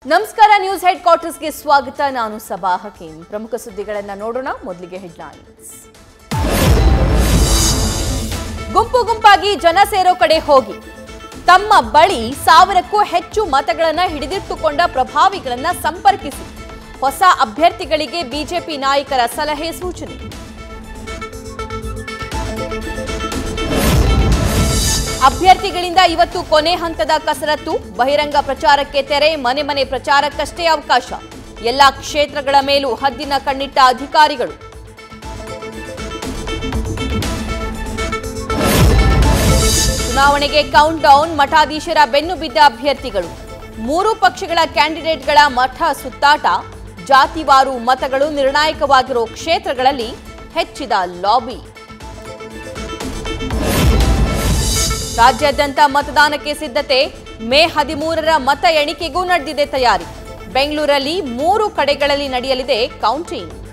ನಮಸ್ಕಾರ news head ಕ್ವಾರ್ಟರ್ಸ್ಗೆ ಸ್ವಾಗತ ನಾನು ಸಬಾ ಹಕೀಂ ಪ್ರಮುಖ ಸುದ್ದಿಗಳನ್ನ ನೋಡೋಣ ಮೊದಲಿಗೆ ಹೆಡ್ಲೈನ್ಸ್ ಗುಂಪು ಗುಂಪಾಗಿ ಜನ ಸೇರೋ ಕಡೆ ಹೋಗಿ ತಮ್ಮ ಬಳಿ ಸಾವಿರಕ್ಕೂ ಹೆಚ್ಚು ಮತಗಳನ್ನ ಹಿಡಿದಿಟ್ಟುಕೊಂಡ ಪ್ರಭಾವಿಗಳನ್ನ ಸಂಪರ್ಕಿಸಿ ಹೊಸ ಅಭ್ಯರ್ಥಿಗಳಿಗೆ ಬಿಜೆಪಿ ನಾಯಕರ ಸಲಹೆ ಸೂಚನೆ ಅಭ್ಯರ್ಥಿಗಳಿಂದ ಇವತ್ತು ಕೊನೆ ಹಂತದ ಕಸರತ್ತು ಬಹಿರಂಗ ಪ್ರಚಾರಕ್ಕೆ ತೆರೆ ಮನೆ ಮನೆ ಪ್ರಚಾರಕ್ಕಷ್ಟೇ ಅವಕಾಶ ಎಲ್ಲಾ ಕ್ಷೇತ್ರಗಳ ಮೇಲೂ ಹದ್ದಿನ ಕಣ್ಣಿಟ್ಟ ಅಧಿಕಾರಿಗಳು ಚುನಾವಣೆಗೆ ಕೌಂಟ್ ಡೌನ್ ಮಠಾಧೀಶರ ಬೆನ್ನು ಬಿದ್ದ ಅಭ್ಯರ್ಥಿಗಳು ಮೂರು ಪಕ್ಷಗಳ ಕ್ಯಾಂಡಿಡೇಟ್ಗಳ ಮಠ ಸುತ್ತಾಟ ಜಾತಿವಾರು ಮತಗಳು ನಿರ್ಣಾಯಕವಾಗಿರೋ ಕ್ಷೇತ್ರಗಳಲ್ಲಿ ಹೆಚ್ಚಿದ ಲಾಬಿ ರಾಜ್ಯಾದ್ಯಂತ ಮತದಾನಕ್ಕೆ ಸಿದ್ಧತೆ ಮೇ ಹದಿಮೂರರ ಮತ ಎಣಿಕೆಗೂ ನಡೆದಿದೆ ತಯಾರಿ ಬೆಂಗಳೂರಲ್ಲಿ ಮೂರು ಕಡೆಗಳಲ್ಲಿ ನಡೆಯಲಿದೆ ಕೌಂಟಿಂಗ್